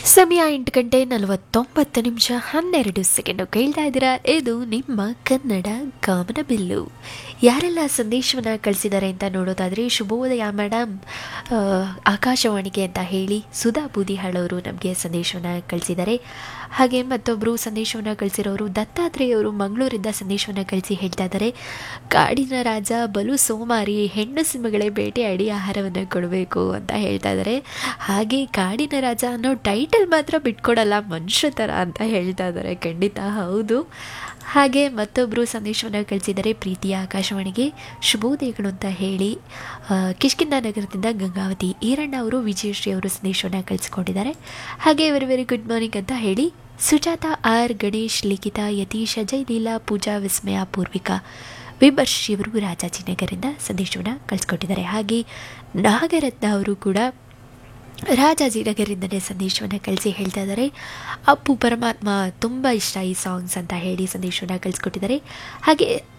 ಸಮಯ ಎಂಟು ಗಂಟೆ ನಲವತ್ತೊಂಬತ್ತು ನಿಮಿಷ ಹನ್ನೆರಡು ಸೆಕೆಂಡು ಕೇಳ್ತಾ ಇದ್ದೀರಾ ಇದು ನಿಮ್ಮ ಕನ್ನಡ ಗಮನ ಬಿಲ್ಲು ಯಾರೆಲ್ಲ ಸಂದೇಶವನ್ನು ಕಳಿಸಿದ್ದಾರೆ ಅಂತ ನೋಡೋದಾದರೆ ಶುಭೋದಯ ಮೇಡಮ್ ಆ, ಆಕಾಶವಾಣಿಗೆ ಅಂತ ಹೇಳಿ ಸುಧಾ ಬೂದಿಹಾಳ್ ಅವರು ನಮಗೆ ಸಂದೇಶವನ್ನು ಕಳಿಸಿದ್ದಾರೆ ಹಾಗೆ ಮತ್ತೊಬ್ಬರು ಸಂದೇಶವನ್ನು ಕಳಿಸಿರೋರು ದತ್ತಾತ್ರೇಯವರು ಮಂಗಳೂರಿಂದ ಸಂದೇಶವನ್ನು ಕಳಿಸಿ ಹೇಳ್ತಾ ಇದ್ದಾರೆ ಕಾಡಿನ ರಾಜ ಬಲು ಸೋಮಾರಿ ಹೆಣ್ಣು ಸಿಂಹಗಳೇ ಬೇಟೆಯಾಡಿ ಆಹಾರವನ್ನು ಕೊಡಬೇಕು ಅಂತ ಹೇಳ್ತಾ ಇದ್ದಾರೆ ಹಾಗೆ ಕಾಡಿನ ರಾಜ ಅನ್ನೋ ಟೈಟಲ್ ಮಾತ್ರ ಬಿಟ್ಕೊಡಲ್ಲ ಮನುಷ್ಯ ಥರ ಅಂತ ಹೇಳ್ತಾ ಇದ್ದಾರೆ ಖಂಡಿತ ಹೌದು ಹಾಗೆ ಮತ್ತೊಬ್ಬರು ಸಂದೇಶವನ್ನು ಕಳಿಸಿದ್ದಾರೆ ಪ್ರೀತಿಯ ಆಕಾಶವಾಣಿಗೆ ಶುಭೋದಯಗಳು ಅಂತ ಹೇಳಿ ಆ, ಕಿಷ್ಕಿಂದ ನಗರದಿಂದ ಗಂಗಾವತಿ ಈರಣ್ಣ ಅವರು ವಿಜಯಶ್ರೀ ಅವರು ಸಂದೇಶವನ್ನು ಕಳಿಸ್ಕೊಂಡಿದ್ದಾರೆ ಹಾಗೆ ವೆರಿ ವೆರಿ ಗುಡ್ ಮಾರ್ನಿಂಗ್ ಅಂತ ಹೇಳಿ ಸುಜಾತ ಆರ್ ಗಣೇಶ್ ಲಿಖಿತ ಯತೀಶ್ ಅಜಯ್ ಲೀಲಾ ಪೂಜಾ ವಿಸ್ಮಯ ಪೂರ್ವಿಕಾ ವಿಮರ್ಶಿ ಅವರು ರಾಜಾಜಿನಗರಿಂದ ಸಂದೇಶವನ್ನು ಕಳಿಸ್ಕೊಟ್ಟಿದ್ದಾರೆ ಹಾಗೆ ನಾಗರತ್ನ ಅವರು ಕೂಡ ರಾಜಾಜಿನಗರಿಂದನೇ ಸಂದೇಶವನ್ನು ಕಳಿಸಿ ಹೇಳ್ತಾ ಇದ್ದಾರೆ ಅಪ್ಪು ಪರಮಾತ್ಮ ತುಂಬ ಇಷ್ಟ ಈ ಸಾಂಗ್ಸ್ ಅಂತ ಹೇಳಿ ಸಂದೇಶವನ್ನು ಕಳಿಸ್ಕೊಟ್ಟಿದ್ದಾರೆ ಹಾಗೆ